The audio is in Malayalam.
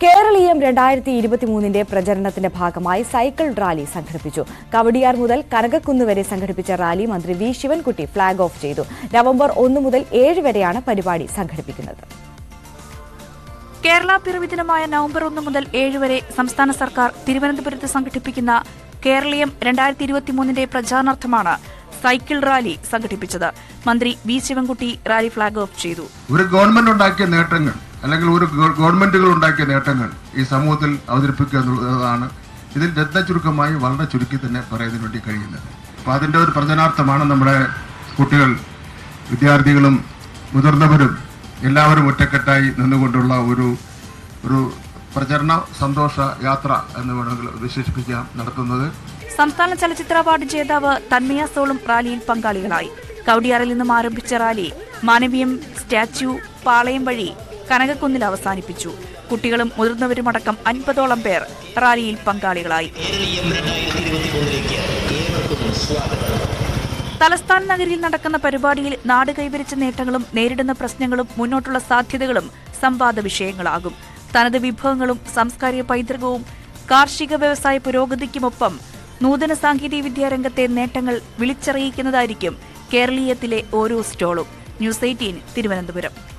കേരളീയം രണ്ടായിരത്തി ഇരുപത്തിമൂന്നിന്റെ പ്രചരണത്തിന്റെ ഭാഗമായി സൈക്കിൾ റാലി സംഘടിപ്പിച്ചു കവടിയാർ മുതൽ കനകക്കുന്ന് വരെ സംഘടിപ്പിച്ച റാലി മന്ത്രി വി ശിവൻകുട്ടി ഫ്ളാഗ് ഓഫ് ചെയ്തു നവംബർ ഒന്ന് മുതൽ ഏഴ് വരെയാണ് പരിപാടി സംഘടിപ്പിക്കുന്നത് കേരള പിറവി ദിനമായ നവംബർ ഒന്ന് മുതൽ ഏഴ് വരെ സംസ്ഥാന സർക്കാർ തിരുവനന്തപുരത്ത് സംഘടിപ്പിക്കുന്ന കേരളീയം രണ്ടായിരത്തി ഇരുപത്തിമൂന്നിന്റെ പ്രചാരണാർത്ഥമാണ് സൈക്കിൾ റാലി സംഘടിപ്പിച്ചത് മന്ത്രി V Sivankutty rally flag off ചെയ്തു ഒരു ഗവൺമെന്റ് ഉണ്ടാക്കിയ നേട്ടങ്ങൾ അല്ലെങ്കിൽ ഒരു ഗവ- ഗവൺമെന്റുകൾ ഉണ്ടാക്കിയ നേട്ടങ്ങൾ ഈ സമൂഹത്തിൽ അവതരിപ്പിക്കുക എന്നുള്ളതാണ് ഇതിൽ രത്ന ചുരുക്കമായി വളരെ ചുരുക്കി തന്നെ പറയുന്നതിന് വേണ്ടി കഴിയുന്നത് അപ്പൊ അതിന്റെ ഒരു പ്രചനാർത്ഥമാണ് നമ്മുടെ കുട്ടികൾ വിദ്യാർത്ഥികളും മുതിർന്നവരും എല്ലാവരും ഒറ്റക്കെട്ടായി നിന്നുകൊണ്ടുള്ള ഒരു ഒരു പ്രചരണ സന്തോഷ യാത്ര എന്ന് വേണമെങ്കിൽ വിശേഷിപ്പിക്കാം നടത്തുന്നത് സംസ്ഥാന ചലച്ചിത്ര അവാർഡ് ജേതാവ് തന്മയ സോളും റാലിയിൽ പങ്കാളികളായി കവടിയാറിൽ നിന്നും ആരംഭിച്ച റാലി മാനവീയം സ്റ്റാച്യു പാളയം വഴി കനകക്കുന്നിൽ അവസാനിപ്പിച്ചു കുട്ടികളും മുതിർന്നവരുമടക്കം അൻപതോളം പേർ റാലിയിൽ പങ്കാളികളായി തലസ്ഥാന നഗരിയിൽ നടക്കുന്ന പരിപാടിയിൽ നാട് കൈവരിച്ച നേട്ടങ്ങളും നേരിടുന്ന പ്രശ്നങ്ങളും മുന്നോട്ടുള്ള സാധ്യതകളും സംവാദ വിഷയങ്ങളാകും തനത് വിഭവങ്ങളും സാംസ്കാരിക പൈതൃകവും കാർഷിക വ്യവസായ പുരോഗതിക്കുമൊപ്പം നൂതന സാങ്കേതിക വിദ്യാ രംഗത്തെ നേട്ടങ്ങൾ വിളിച്ചറിയിക്കുന്നതായിരിക്കും കേരളീയത്തിലെ ഓരോ സ്റ്റോളും ന്യൂസ് എയ്റ്റീൻ തിരുവനന്തപുരം